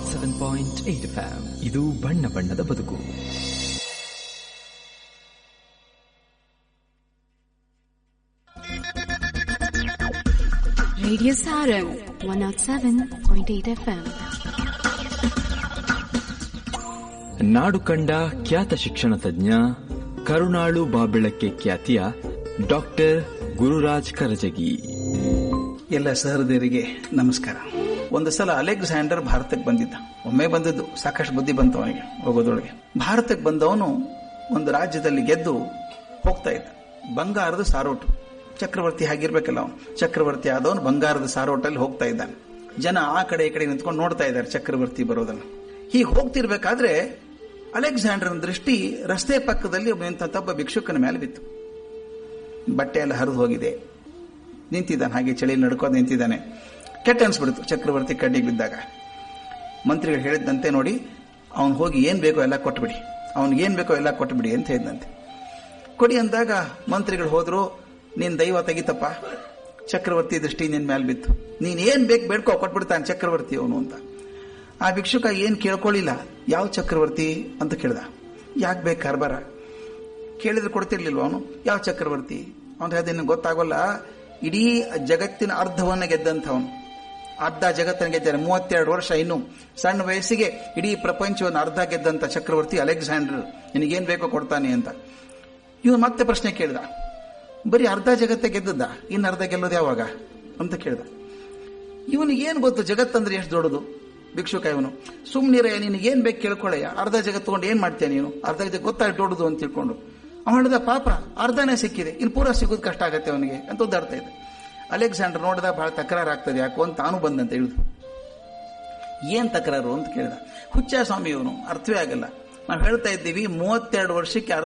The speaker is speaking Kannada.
Not seven point eight FM ಇದು ಬಣ್ಣ ಬಣ್ಣದ ಬದುಕು Radio Sarang 107.8 FM. ನಾಡು ಕಂಡ ಖ್ಯಾತ ಶಿಕ್ಷಣ ತಜ್ಞ ಕರುಣಾಳು ಬಾಬೆಳಕ್ಕೆ ಖ್ಯಾತಿಯ ಡಾಕ್ಟರ್ ಗುರುರಾಜ್ ಕರಜಗಿ ಎಲ್ಲ ಸಹೃದಯರಿಗೆ ನಮಸ್ಕಾರ ಒಂದು ಸಲ ಅಲೆಕ್ಸಾಂಡರ್ ಭಾರತಕ್ಕೆ ಬಂದಿದ್ದ ಒಮ್ಮೆ ಬಂದದ್ದು ಸಾಕಷ್ಟು ಬುದ್ಧಿ ಬಂತು ಅವನಿಗೆ ಹೋಗೋದೊಳಗೆ ಭಾರತಕ್ಕೆ ಬಂದವನು ಒಂದು ರಾಜ್ಯದಲ್ಲಿ ಗೆದ್ದು ಹೋಗ್ತಾ ಇದ್ದ ಬಂಗಾರದ ಸಾರೋಟು ಚಕ್ರವರ್ತಿ ಹಾಗಿರ್ಬೇಕಲ್ಲ ಅವನು ಚಕ್ರವರ್ತಿ ಆದವನು ಬಂಗಾರದ ಸಾರೋಟಲ್ಲಿ ಹೋಗ್ತಾ ಇದ್ದಾನೆ ಜನ ಆ ಕಡೆ ಈ ಕಡೆ ನಿಂತ್ಕೊಂಡು ನೋಡ್ತಾ ಇದ್ದಾರೆ ಚಕ್ರವರ್ತಿ ಬರೋದನ್ನು ಹೀಗೆ ಹೋಗ್ತಿರ್ಬೇಕಾದ್ರೆ ಅಲೆಕ್ಸಾಂಡರ್ನ ದೃಷ್ಟಿ ರಸ್ತೆ ಪಕ್ಕದಲ್ಲಿ ಒಬ್ಬ ನಿಂತಂತ ಭಿಕ್ಷುಕನ ಮೇಲೆ ಬಿತ್ತು ಬಟ್ಟೆ ಎಲ್ಲ ಹರಿದು ಹೋಗಿದೆ ನಿಂತಿದ್ದಾನೆ ಹಾಗೆ ಚಳಿ ನಡ್ಕೋದು ನಿಂತಿದ್ದಾನೆ ಕೆಟ್ಟ ಅನ್ಸ್ಬಿಡ್ತು ಚಕ್ರವರ್ತಿ ಕಡ್ಡಿಗೆ ಬಿದ್ದಾಗ ಮಂತ್ರಿಗಳು ಹೇಳಿದಂತೆ ನೋಡಿ ಅವನು ಹೋಗಿ ಏನ್ ಬೇಕೋ ಎಲ್ಲ ಕೊಟ್ಬಿಡಿ ಅವ್ನಿಗೆ ಏನ್ ಬೇಕೋ ಎಲ್ಲ ಕೊಟ್ಬಿಡಿ ಅಂತ ಹೇಳಿದಂತೆ ಕೊಡಿ ಅಂದಾಗ ಮಂತ್ರಿಗಳು ಹೋದ್ರು ನೀನ್ ದೈವ ತೆಗಿತಪ್ಪ ಚಕ್ರವರ್ತಿ ದೃಷ್ಟಿ ನಿನ್ ಮೇಲೆ ಬಿತ್ತು ನೀನ್ ಏನ್ ಬೇಕು ಬೇಡ್ಕೋ ಕೊಟ್ಬಿಡ್ತಾನೆ ಚಕ್ರವರ್ತಿ ಅವನು ಅಂತ ಆ ಭಿಕ್ಷುಕ ಏನ್ ಕೇಳ್ಕೊಳ್ಳಿಲ್ಲ ಯಾವ ಚಕ್ರವರ್ತಿ ಅಂತ ಕೇಳ್ದ ಯಾಕೆ ಬೇಕು ಕಾರ್ಬಾರ ಕೇಳಿದ್ರೆ ಕೊಡ್ತಿರ್ಲಿಲ್ವ ಅವನು ಯಾವ ಚಕ್ರವರ್ತಿ ಅವನು ಅದನ್ನು ಗೊತ್ತಾಗೋಲ್ಲ ಇಡೀ ಜಗತ್ತಿನ ಅರ್ಧವನ್ನ ಗೆದ್ದಂಥವನು ಅರ್ಧ ಜಗತ್ತನ್ನು ಗೆದ್ದಾನೆ ಮೂವತ್ತೆರಡು ವರ್ಷ ಇನ್ನು ಸಣ್ಣ ವಯಸ್ಸಿಗೆ ಇಡೀ ಪ್ರಪಂಚವನ್ನು ಅರ್ಧ ಗೆದ್ದಂತ ಚಕ್ರವರ್ತಿ ಅಲೆಕ್ಸಾಂಡರ್ ನಿನಗೇನ್ ಬೇಕೋ ಕೊಡ್ತಾನೆ ಅಂತ ಇವನು ಮತ್ತೆ ಪ್ರಶ್ನೆ ಕೇಳಿದ ಬರೀ ಅರ್ಧ ಜಗತ್ತೇ ಗೆದ್ದದ್ದ ಇನ್ನು ಅರ್ಧ ಗೆಲ್ಲೋದು ಯಾವಾಗ ಅಂತ ಕೇಳ್ದ ಇವನಿಗೆ ಏನ್ ಗೊತ್ತು ಜಗತ್ತಂದ್ರೆ ಎಷ್ಟು ದೊಡ್ಡದು ಭಿಕ್ಷುಕ ಇವನು ಸುಮ್ನಿರ ನಿನಗೇನ್ ಬೇಕು ಕೇಳ್ಕೊಳ್ಳಯ್ಯ ಅರ್ಧ ಜಗತ್ತು ತಗೊಂಡು ಏನ್ ಮಾಡ್ತೇನೆ ನೀನು ಅರ್ಧ ಜಗತ್ತು ಗೊತ್ತಾಗಿ ದೊಡ್ಡದು ಅಂತ ತಿಳ್ಕೊಂಡು ಅವನು ಹೇಳಿದ ಪಾಪ ಅರ್ಧನೇ ಸಿಕ್ಕಿದೆ ಇನ್ನು ಪೂರ ಸಿಗೋದು ಕಷ್ಟ ಆಗತ್ತೆ ಅವನಿಗೆ ಅಂತ ಒದ್ದಾಡ್ತಾ ಇದ್ದ ಅಲೆಕ್ಸಾಂಡರ್ ನೋಡಿದ ಬಹಳ ತಕರಾರು ಆಗ್ತದೆ ಯಾಕೋ ಅಂತ ತಾನು ಬಂದಂತ ಹೇಳಿದ್ರು ಏನ್ ತಕರಾರು ಅಂತ ಕೇಳಿದ ಹುಚ್ಚ ಸ್ವಾಮಿ ಇವನು ಅರ್ಥವೇ ಆಗಲ್ಲ ನಾವು ಹೇಳ್ತಾ ಇದ್ದೀವಿ ಮೂವತ್ತೆರಡು ವರ್ಷಕ್ಕೆ ಅರ್ಧ